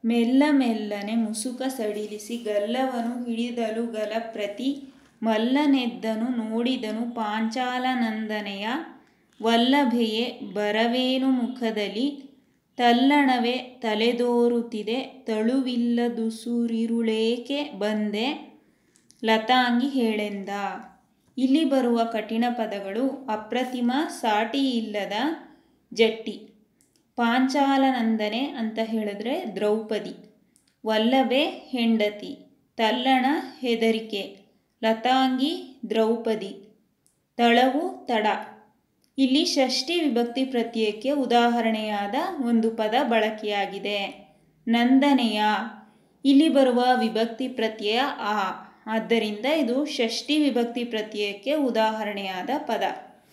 ಮೆಲ್ಲ ಮೆಲ್ಲನೆ ಮುಸುಕ ಸಡಿಲಿಸಿ ಗಲ್ಲವನು ಹಿಡಿದಲು ಗಲಪ್ರತಿ ಮಲ್ಲನೆದ್ದನು ನೋಡಿದನು ಪಾಂಚಾಲನಂದನೆಯ ವಲ್ಲಭೆಯೇ ಬರವೇನು ಮುಖದಲ್ಲಿ ತಲ್ಲಣವೇ ತಲೆದೋರುತ್ತಿದೆ ತಳುವಿಲ್ಲದುಸುರಿರುಳೇಕೆ ಬಂದೆ ಲತಾಂಗಿ ಹೇಳೆಂದ ಇಲ್ಲಿ ಬರುವ ಕಠಿಣ ಪದಗಳು ಅಪ್ರತಿಮ ಸಾಟಿಯಿಲ್ಲದ ಜಟ್ಟಿ ಪಾಂಚಾಲನಂದನೆ ಅಂತ ಹೇಳಿದ್ರೆ ದ್ರೌಪದಿ ವಲ್ಲಭೆ ಹೆಂಡತಿ ತಲ್ಲಣ ಹೆದರಿಕೆ ಲತಾಂಗಿ ದ್ರೌಪದಿ ತಳವು ತಡ ಇಲ್ಲಿ ಷಷ್ಠಿ ವಿಭಕ್ತಿ ಪ್ರತ್ಯಯಕ್ಕೆ ಉದಾಹರಣೆಯಾದ ಒಂದು ಪದ ಬಳಕೆಯಾಗಿದೆ ನಂದನೆಯ ಇಲ್ಲಿ ಬರುವ ವಿಭಕ್ತಿ ಪ್ರತ್ಯಯ ಆ ಆದ್ದರಿಂದ ಇದು ಷಷ್ಠಿ ವಿಭಕ್ತಿ ಪ್ರತ್ಯಯಕ್ಕೆ ಉದಾಹರಣೆಯಾದ ಪದ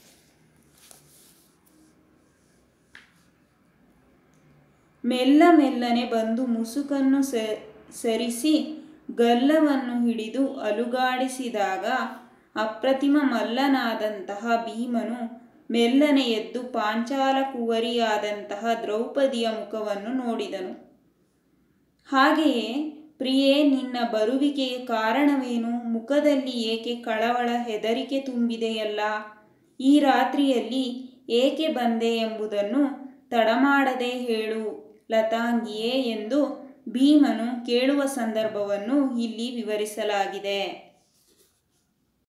ಮೆಲ್ಲ ಮೆಲ್ಲನೆ ಬಂದು ಮುಸುಕನ್ನು ಸರಿಸಿ ಗಲ್ಲವನ್ನು ಹಿಡಿದು ಅಲುಗಾಡಿಸಿದಾಗ ಅಪ್ರತಿಮ ಮಲ್ಲನಾದಂತಹ ಭೀಮನು ಮೆಲ್ಲನೆ ಎದ್ದು ಪಾಂಚಾಲ ಕುವರಿಯಾದಂತಹ ದ್ರೌಪದಿಯ ಮುಖವನ್ನು ನೋಡಿದನು ಹಾಗೆಯೇ ಪ್ರಿಯೇ ನಿನ್ನ ಬರುವಿಕೆಯ ಕಾರಣವೇನು ಮುಖದಲ್ಲಿ ಏಕೆ ಕಳವಳ ಹೆದರಿಕೆ ತುಂಬಿದೆಯಲ್ಲ ಈ ರಾತ್ರಿಯಲ್ಲಿ ಏಕೆ ಬಂದೆ ಎಂಬುದನ್ನು ತಡಮಾಡದೆ ಹೇಳು ಲತಾಂಗಿಯೇ ಎಂದು ಭೀಮನು ಕೇಳುವ ಸಂದರ್ಭವನ್ನು ಇಲ್ಲಿ ವಿವರಿಸಲಾಗಿದೆ